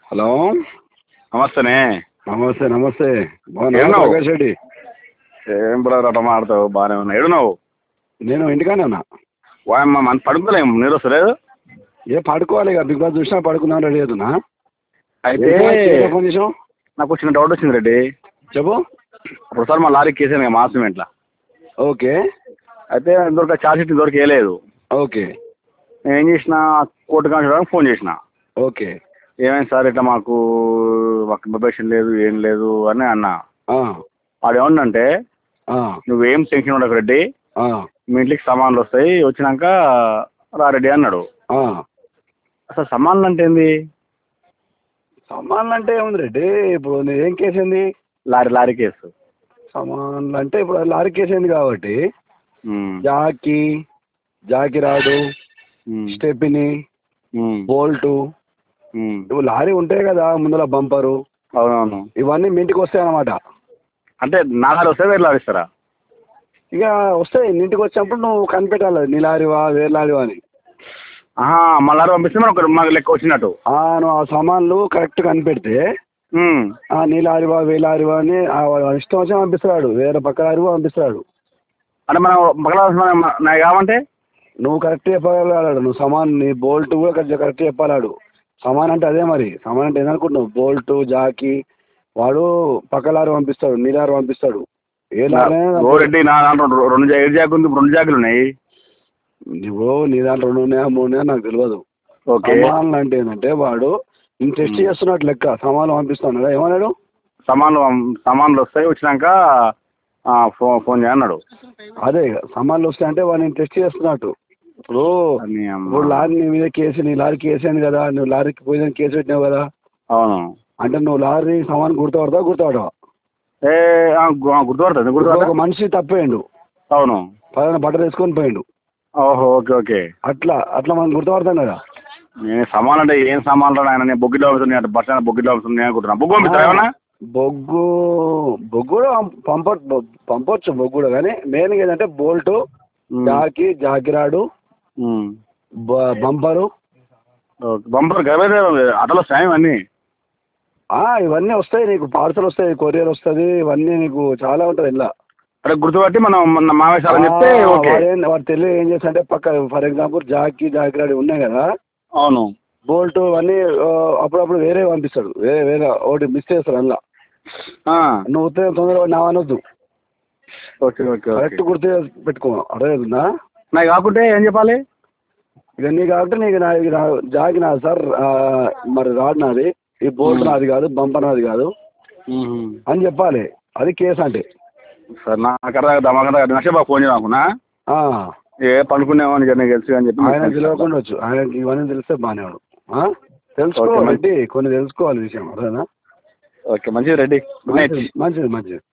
Hello నమస్తేనే నమస్తే నమస్తే బాగున్నా ఏమన్నావు? ప్రకాష్ రెడ్డి ఏం బ్రదర్ అట్లా మాడతావు బాగానే ఉన్నా ఏడున్నావు నేను ఇంటికానే ఉన్నా వాయమ్మ మన పడుకోలేము నీరు వస్తలేదు ఏ పడుకోవాలి ఇక బిగ్ బాస్ చూసినా పడుకున్నాను రెడీ అవుతున్నా అయితే ఏంటి ఫోన్ చేసావు నాకు చిన్న డౌట్ వచ్చింది రెడ్డి చెప్పు ఒకసారి మా లారీకి కేసాను కదా మాసం ఇంట్లో ఓకే అయితే ఇంతవరకు ఛార్జ్ షీట్ ఇంతవరకు వేయలేదు ఓకే నేను ఏం చేసిన కోర్టు కాన్స్టేబుల్ ఫోన్ చేసిన ఓకే ఏమైంది సార్ ఇట్లా మాకు మాకు ఇన్ఫర్మేషన్ లేదు ఏం లేదు అని అన్నా ఆ, వాడు ఏమన్నంటే ఆ, నువ్వేం టెన్షన్ ఉండకు రెడ్డి ఆ, మీ ఇంటికి సామాన్లు వస్తాయి వచ్చినాక రా రెడ్డి అన్నాడు ఆ. అసలు సామాన్లు అంటే ఏంది సమాన్లు అంటే ఏముంది రెడ్డి ఇప్పుడు నేను ఏం కేసింది లారీ లారీ కేసు సమాన్లు అంటే ఇప్పుడు లారీ కేసింది కాబట్టి ఉమ్, జాకీ జాకీ రాడు ఉమ్, స్టెపిని ఉమ్, బోల్టు ఉమ్. ఇవి లారీ ఉంటాయి కదా ముందర బంపరు అవునవును ఇవన్నీ మీ ఇంటికి వస్తాయి అన్నమాట అంటే నా లారీ వస్తే వేరే లారీ ఇస్తారా ఇక వస్తాయి నీ ఇంటికి వచ్చినప్పుడు నువ్వు కనిపెట్టాలి నీ లారీవా వేరే లారీవా అని ఆహా మా లారీ పంపిస్తే మనకు మాకు లెక్క వచ్చినట్టు ఆ, నువ్వు ఆ సామాన్లు కరెక్ట్ కనిపెడితే ఉమ్, ఆ, నీ లారీవా వే లారీవా అని ఆ వాడు ఇష్టం వచ్చి పంపిస్తాడు వేరే పక్క లారీవా పంపిస్తాడు అంటే మనం పక్కన నా కావంటే నువ్వు కరెక్ట్ చెప్పగలగాడు నువ్వు సమాన్ నీ బోల్ట్ కూడా కరెక్ట్ కరెక్ట్ చెప్పాలాడు సమాన్ అంటే అదే మరి సమాన్ అంటే ఏందనుకుంటున్నావు బోల్ట్ జాకీ వాడు పక్క లారీ పంపిస్తాడు నీ లారీ పంపిస్తాడు ఏ లారీ అయినా ఓ రెడ్డి నా దాంట్లో రెండు- రెండు జా- ఏడు జాకులు ఉంది రెండు జాకులు ఉన్నాయి నువ్వు నీ దాంట్లో రెండు ఉన్నాయా మూడు ఉన్నాయా నాకు తెలియదు ఓకే సమాన్లు అంటే ఏంటంటే వాడు ఇంక టెస్ట్ చేస్తున్నట్టు లెక్క సమాన్లు పంపిస్తున్నాడు ఏమన్నాడు సామాన్లు సామాన్లు వస్తాయి వచ్చినాక ఆ, ఫోన్ ఫోన్ చేయన్నాడు అదే ఇక సమాన్లు వస్తాయంటే వాడిని టెస్ట్ చేస్తున్నట్టు ఇప్పుడు అని అమ్మ. ఇప్పుడు లారీ నీ మీద కేసు నీ లారీ కేసు అయింది కదా నువ్వు లారీకి పోయిన కేసు పెట్టినావు కదా అవును అంటే నువ్వు లారీ సమాన్ గుర్తుపడతావు గుర్తుపడవా ఏ ఆ, గు- ఆ, గుర్తుపడుతుంది ఇప్పుడు ఒక గుర్తుపడతా మనిషి తప్పేయండు అవును పలానా బట్టలు వేసుకొని పోయిండు ఓహో ఓకే ఓకే అట్లా అట్లా మనం గుర్తుపడతాం కదా నేను సామాన్ అంటే ఏం సామాన్లు ఆయన నేను బొగ్గిలో అమ్ముతుంది అంటే బస్ స్టాండ్ బొగ్గిలో అమ్ముతుంది నేను అనుకుంటున్నా బొగ్గు పంపిస్తా ఏమన్నా బొగ్గు బొగ్గు కూడా పంప పంపొచ్చు బొగ్గు కూడా కానీ మెయిన్గా ఏంటంటే బోల్టు జాకీ జాకిరాడు ఉమ్. బ- బంపరు ఓకే బంపర్ గవే అటలో సాయం అన్నీ ఆ, ఇవన్నీ వస్తాయి నీకు పార్సల్ వస్తాయి కొరియర్ వస్తుంది ఇవన్నీ నీకు చాలా ఉంటుంది ఇలా అరే గుర్తుపట్టి మనం మన మావేశాలని చెప్తే ఓకే వాడు తెలియ ఏం చేస్తాడంటే పక్క ఫర్ ఎగ్జాంపుల్ జాకీ జాకిరాడు ఉన్నాయి కదా అవును బోల్ట్ అన్నీ ఆ, అప్పుడప్పుడు వేరే పంపిస్తాడు వేరే వేరే ఒకటి మిస్ చేస్తాడు అందులో ఆ, నువ్వు ఉత్తరం తొందరగా నా అనొద్దు ఓకే ఓకే ఓకే కరెక్ట్ గుర్తు పెట్టుకో అర్థమవుతుందా నాకు కాకుంటే ఏం చెప్పాలి ఇక నీ కాబట్టి నీకు నా ఇది నా- జాకి నాది సార్ ఆ, మరి రాడ్ నాది ఈ బోల్ట్ నాది కాదు బంపర్ నాది కాదు అని చెప్పాలి అది కేసు అంటే సార్ నాకు అర్థం దమాక నష్టబాబు ఫోన్ చేయనుకున్నా ఆ, ఏ పండుకునేమో అని నీకు తెలుసు అని చెప్పి ఆయన తెలియకుండా వచ్చు ఆయనకి ఇవన్నీ తెలిస్తే బాగానే వాడు ఆ? తెలుసుకో ఓకే, అంటే కొన్ని తెలుసుకోవాలి విషయం అర్థనా ఓకే మంచిది రెడ్డి గుడ్ నైట్ మంచిది మంచిది మంచిది